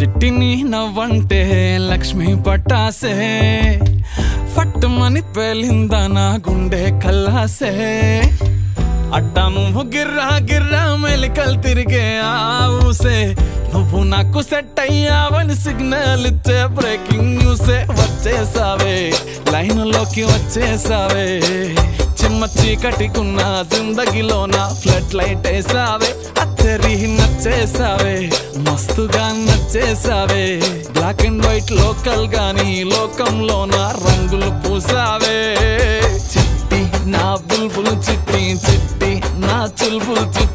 చిట్టిని నవ్వంటే లక్ష్మి పట్టాసే ఫట్టుమని పేలిందా నా గుండె కల్లాసే అట్టా నువ్వు గిర్రా గిర్రా మెలికలు తిరిగే ఆ ఊసే నువ్వు నాకు సెట్ అయ్యావని సిగ్నల్ ఇచ్చే బ్రేకింగ్ న్యూసే వచ్చేసావే లైన్ లోకి వచ్చేసావే చిమ్మ చీకటికున్న జిందగీలో నా ఫ్లడ్ లైట్ వేసావే అత్తరి నచ్చేసావే మస్తుగా నచ్చేసావే బ్లాక్ అండ్ వైట్ లోకల్ గాని లోకంలో నా రంగులు పూసావే చిట్టి నా బుల్బుల్ చిట్టి చిట్టి నా చుల్బుల్ చిట్టి